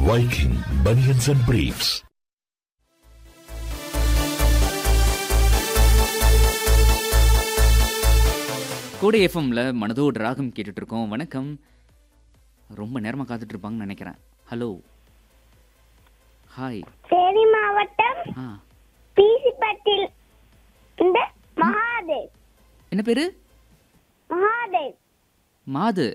Viking Bunions and Briefs. கோடி எஃப்எம்ல மனதோடு ராகம் கேட்டுட்டு இருக்கோம் வணக்கம் ரொம்ப நேரமா காத்துட்டு இருப்பாங்கன்னு நினைக்கிறேன் ஹலோ ஹாய் தேனி மாவட்டம் ஆ பிசிப்பட்டில் இந்த மகாதேவ் என்ன பேரு மகாதேவ் மாது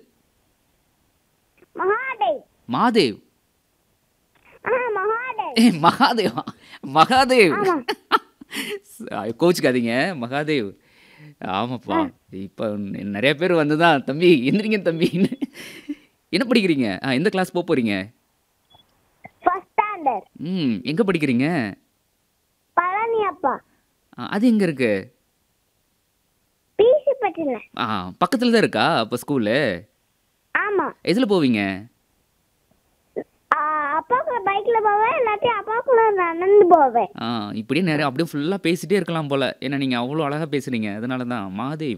மகாதேவ் மாதேவ் ஆ மகாதேவ் ஏ மகாதேவா மகாதேவ் ஆமா. கோச்சுக்காதீங்க மகாதேவ் ஆமாப்பா இப்போ நிறைய பேர் வந்து தான் தம்பி எந்திரிங்க தம்பின்னு என்ன படிக்கிறீங்க ஆ எந்த கிளாஸ் போக போறீங்க ஃபர்ஸ்ட் ஸ்டாண்டர்ட் ம் எங்கே படிக்கிறீங்க பழனி அப்பா ஆ, அது எங்கே இருக்கு பிசிப்பட்டில ஆ பக்கத்தில் தான் இருக்கா அப்போ ஸ்கூலு ஆமா எதில் போவீங்க ஆ, அப்பா கூட பைக்ல போவேன் எல்லாத்தையும் அப்பா கூட நடந்து போவேன் ஆ இப்படியே நிறைய அப்படியே ஃபுல்லாக பேசிட்டே இருக்கலாம் போல் ஏன்னா நீங்கள் அவ்வளோ அழகாக பேசுறீங்க அதனால தான் மாதேவ்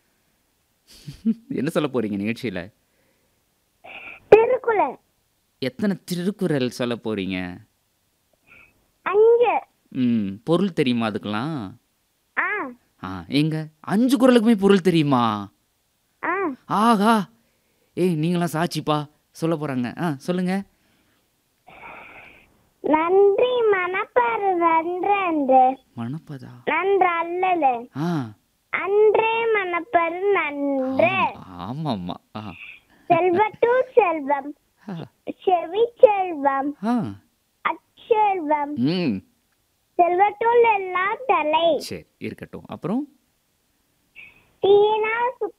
என்ன சொல்ல போகிறீங்க நிகழ்ச்சியில் திருக்குறள் எத்தனை திருக்குறள் சொல்ல போகிறீங்க அஞ்சு ம் பொருள் தெரியுமா அதுக்கெல்லாம் ஆ ஆ எங்க அஞ்சு குறளுக்குமே பொருள் தெரியுமா ஆ ஆகா ஏய் நீங்களாம் சாட்சிப்பா சொல்ல போகிறாங்க ஆ சொல்லுங்கள் நன்றி மனப்பாரு நன்று மணப்பதா நன்று அல்லது ஆ அன்றே மனப்பரு நன்று ஆமாம்மா ஆ செல்வத்தூர் செல்வம் ஆ. செவி செல்வம் ஆ அச்செல்வம் ம் செல்வத்துள் எல்லாம் தலை சரி இருக்கட்டும் அப்புறம் தீயினால் சுட்ட